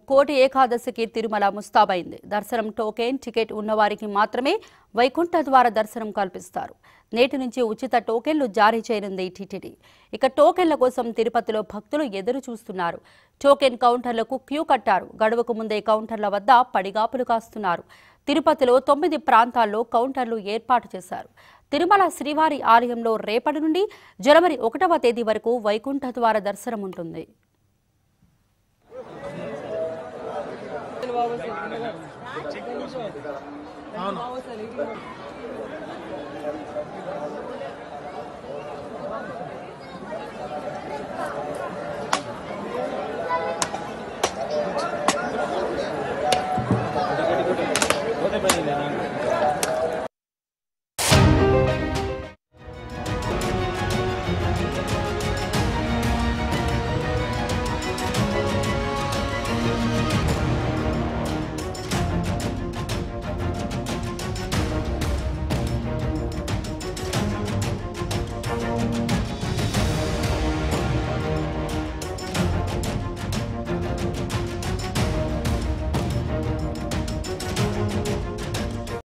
కోటి ఏకాదశికి తిరుమల ముస్తాబైంది దర్శనం టోకెన్ టికెట్ ఉన్నవారికి మాత్రమే వైకుంఠ ద్వార దర్శనం కల్పిస్తారు నేటి నుంచి ఉచిత టోకెన్లు జారీ చేయనుంది టీటీడీ ఇక టోకెన్ల కోసం తిరుపతిలో భక్తులు ఎదురు చూస్తున్నారు టోకెన్ కౌంటర్లకు క్యూ కట్టారు గడువుకు ముందే కౌంటర్ల వద్ద పడిగాపులు కాస్తున్నారు తిరుపతిలో తొమ్మిది ప్రాంతాల్లో కౌంటర్లు ఏర్పాటు చేశారు తిరుమల శ్రీవారి ఆలయంలో రేపటి నుండి జనవరి ఒకటవ తేదీ వరకు వైకుంఠ ద్వార దర్శనం ఉంటుంది